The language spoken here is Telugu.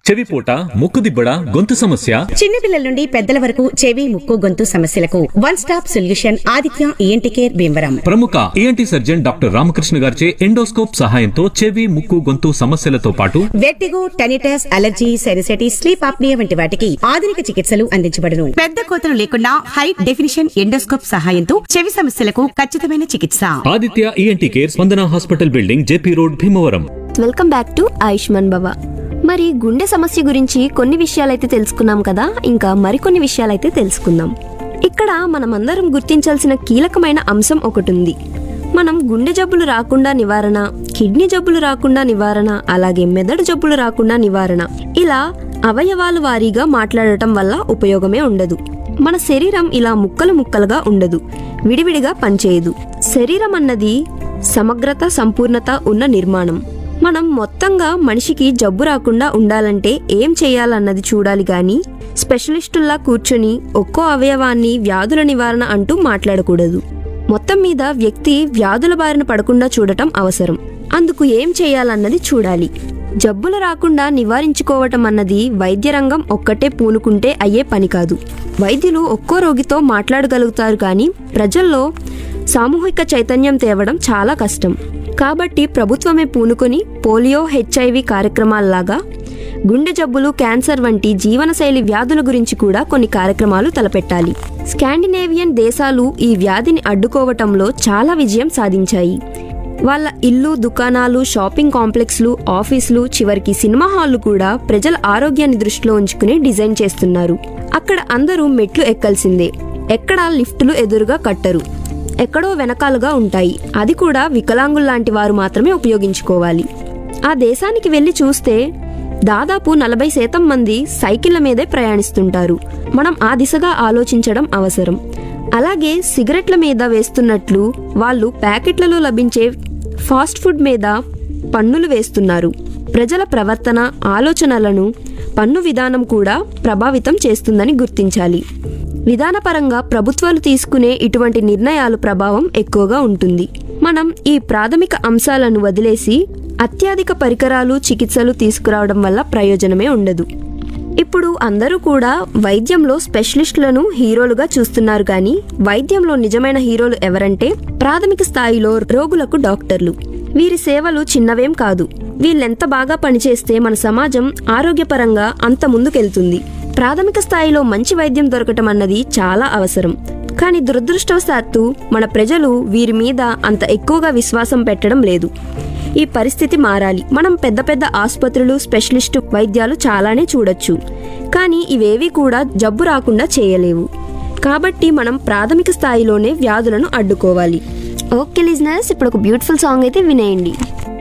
చెవిపోట ముక్కుదిబ్బడ గొంతు సమస్య చిన్నపిల్లల నుండి పెద్దల వరకు చెవి ముక్కు గొంతు సమస్యలకు one stop solution Aditya ENT care Bhimavaram ప్రముఖ ఏఎన్టీ సర్జన్ డాక్టర్ రామకృష్ణ గారిచే ఎండోస్కోప్ సహాయంతో చెవి ముక్కు గొంతు సమస్యలతో పాటు vertigo tinnitus allergy sinusitis sleep apnoea వంటి వాటికి ఆధునిక చికిత్సలు అందించబడును పెద్ద కోతలు లేకుండా హై డెఫినిషన్ ఎండోస్కోప్ సహాయంతో చెవి సమస్యలకు ఖచ్చితమైన చికిత్స Aditya ENT care Spandana hospital building JP road Bhimavaram welcome back to Ayushman Bhava మరి గుండె సమస్య గురించి కొన్ని విషయాలైతే తెలుసుకున్నాం కదా ఇంకా మరికొన్ని విషయాలైతే తెలుసుకుందాం ఇక్కడ మనమందరం గుర్తించాల్సిన కీలకమైన అంశం ఒకటి ఉంది మనం గుండె జబ్బులు రాకుండా నివారణ కిడ్నీ జబ్బులు రాకుండా నివారణ అలాగే మెదడు జబ్బులు రాకుండా నివారణ ఇలా అవయవాల వారీగా మాట్లాడటం వల్ల ఉపయోగమే ఉండదు మన శరీరం ఇలా ముక్కలు ముక్కలుగా ఉండదు విడివిడిగా పనిచేయదు శరీరం అన్నది సమగ్రత సంపూర్ణత ఉన్న నిర్మాణం మనం మొత్తంగా మనిషికి జబ్బు రాకుండా ఉండాలంటే ఏం చేయాలన్నది చూడాలి గాని స్పెషలిస్టుల్లా కూర్చొని ఒక్కో అవయవాన్ని వ్యాధుల నివారణ అంటూ మాట్లాడకూడదు మొత్తం మీద వ్యక్తి వ్యాధుల బారిన పడకుండా చూడటం అవసరం అందుకు ఏం చేయాలన్నది చూడాలి జబ్బులు రాకుండా నివారించుకోవటం అన్నది వైద్య రంగం ఒక్కటే పూనుకుంటే అయ్యే పని కాదు వైద్యులు ఒక్కో రోగితో మాట్లాడగలుగుతారు కానీ ప్రజల్లో సామూహిక చైతన్యం తేవడం చాలా కష్టం కాబట్టి ప్రభుత్వమే పూనుకొని పోలియో హెచ్ఐవి కార్యక్రమాల్లాగా గుండె జబ్బులు క్యాన్సర్ వంటి జీవనశైలి వ్యాధుల గురించి కూడా కొన్ని కార్యక్రమాలు తలపెట్టాలి స్కాండినేవియన్ దేశాలు ఈ వ్యాధిని అడ్డుకోవటంలో చాలా విజయం సాధించాయి వాళ్ళ ఇల్లు దుకాణాలు షాపింగ్ కాంప్లెక్స్లు ఆఫీసులు చివరికి సినిమా హాళ్లు కూడా ప్రజల ఆరోగ్యాన్ని దృష్టిలో ఉంచుకుని డిజైన్ చేస్తున్నారు అక్కడ అందరూ మెట్లు ఎక్కాల్సిందే ఎక్కడా లిఫ్టులు ఎదురుగా కట్టరు ఎక్కడో వెనకాలుగా ఉంటాయి అది కూడా వికలాంగుల్లాంటి వారు మాత్రమే ఉపయోగించుకోవాలి ఆ దేశానికి వెళ్ళి చూస్తే దాదాపు నలభై శాతం మంది సైకిళ్ల మీదే ప్రయాణిస్తుంటారు మనం ఆ దిశగా ఆలోచించడం అవసరం అలాగే సిగరెట్ల మీద వేస్తున్నట్లు వాళ్ళు ప్యాకెట్లలో లభించే ఫాస్ట్ ఫుడ్ మీద పన్నులు వేస్తున్నారు ప్రజల ప్రవర్తన ఆలోచనలను పన్ను విధానం కూడా ప్రభావితం చేస్తుందని గుర్తించాలి విధానపరంగా ప్రభుత్వాలు తీసుకునే ఇటువంటి నిర్ణయాలు ప్రభావం ఎక్కువగా ఉంటుంది మనం ఈ ప్రాథమిక అంశాలను వదిలేసి అత్యాధిక పరికరాలు చికిత్సలు తీసుకురావడం వల్ల ప్రయోజనమే ఉండదు ఇప్పుడు అందరూ కూడా వైద్యంలో స్పెషలిస్టులను హీరోలుగా చూస్తున్నారు కానీ వైద్యంలో నిజమైన హీరోలు ఎవరంటే ప్రాథమిక స్థాయిలో రోగులకు డాక్టర్లు వీరి సేవలు చిన్నవేం కాదు వీళ్ళెంత బాగా పనిచేస్తే మన సమాజం ఆరోగ్యపరంగా అంత ముందుకెళ్తుంది ప్రాథమిక స్థాయిలో మంచి వైద్యం దొరకటం అన్నది చాలా అవసరం కానీ దురదృష్టవశాత్తు మన ప్రజలు వీరి మీద అంత ఎక్కువగా విశ్వాసం పెట్టడం లేదు ఈ పరిస్థితి మారాలి మనం పెద్ద పెద్ద ఆసుపత్రులు స్పెషలిస్టు వైద్యాలు చాలానే చూడొచ్చు కానీ ఇవేవి కూడా జబ్బు రాకుండా చేయలేవు కాబట్టి మనం ప్రాథమిక స్థాయిలోనే వ్యాధులను అడ్డుకోవాలి ఓకే లిజనర్స్ ఇప్పుడు ఒక బ్యూటిఫుల్ సాంగ్ అయితే వినేయండి